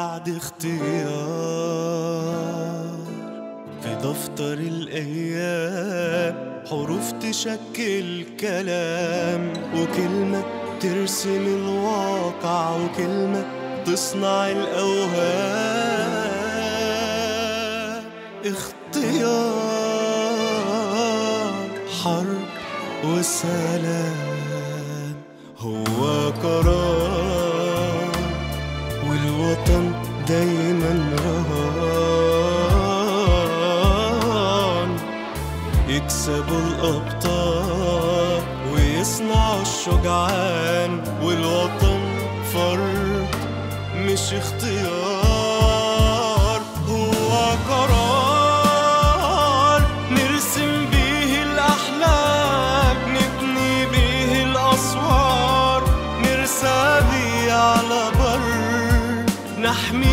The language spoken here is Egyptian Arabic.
بعد اختيار في دفتر الأيام حروف تشكل كلام وكلمة ترسم الواقع وكلمة تصنع الأوهام اختيار حرب وسلام هو قرار والوطن دايما رهان يكسبوا الأبطال ويصنعوا الشجعان والوطن فرد مش اختيار هو قرار نرسم بيه الأحلام نبني بيه الأسوار نرسى بيه على بر نحمي